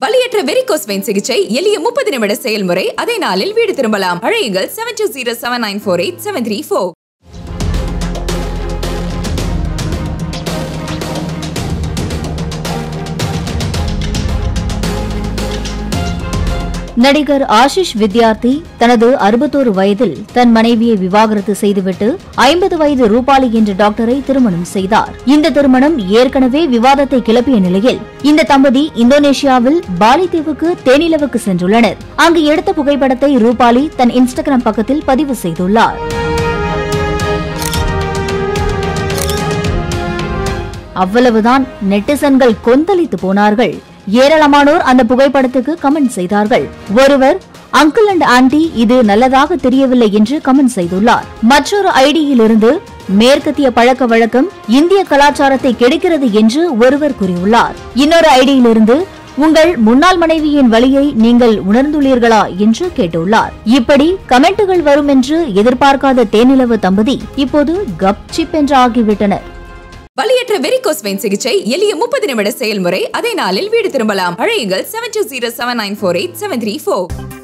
வலியற்ற varicose vein சிகிச்சை எளிய முப்பது நிமிட செயல்முறை அதே நாளில் வீடு திரும்பலாம் அழையுங்கள் seven two zero seven nine four eight seven three four நடிகர் ஆஷிஷ் வித்யார்த்தி தனது அறுபத்தோரு வயதில் தன் மனைவியை விவாகரத்து செய்துவிட்டு ஐம்பது வயது ரூபாலி என்ற டாக்டரை திருமணம் செய்தார் இந்த திருமணம் ஏற்கனவே விவாதத்தை கிளப்பிய நிலையில் இந்த தம்பதி இந்தோனேஷியாவில் பாலி தீவுக்கு தேனிலவுக்கு சென்றுள்ளனர் அங்கு எடுத்த புகைப்படத்தை ரூபாலி தன் இன்ஸ்டாகிராம் பக்கத்தில் பதிவு செய்துள்ளார் அவ்வளவுதான் நெட்டிசன்கள் கொந்தளித்து போனார்கள் ஏராளமானோர் அந்த புகைப்படத்துக்கு கமெண்ட் செய்தார்கள் ஒருவர் அங்கிள் அண்ட் ஆன்டி இது நல்லதாக தெரியவில்லை என்று கமெண்ட் செய்துள்ளார் மற்றொரு ஐடியிலிருந்து மேற்கத்திய பழக்க வழக்கம் இந்திய கலாச்சாரத்தை கெடுக்கிறது என்று ஒருவர் கூறியுள்ளார் இன்னொரு ஐடியிலிருந்து உங்கள் முன்னாள் மனைவியின் வழியை நீங்கள் உணர்ந்துள்ளீர்களா என்று கேட்டுள்ளார் இப்படி கமெண்ட்டுகள் வரும் என்று எதிர்பார்க்காத தேனிலவு தம்பதி இப்போது கப் சிப் என்று ஆகிவிட்டனர் வலியற்ற வெரிகோஸ் வெயின் சிகிச்சை எளிய முப்பது நிமிட செயல்முறை அதே நாளில் வீடு திரும்பலாம் அழையுங்கள் seven two zero seven nine four eight seven three four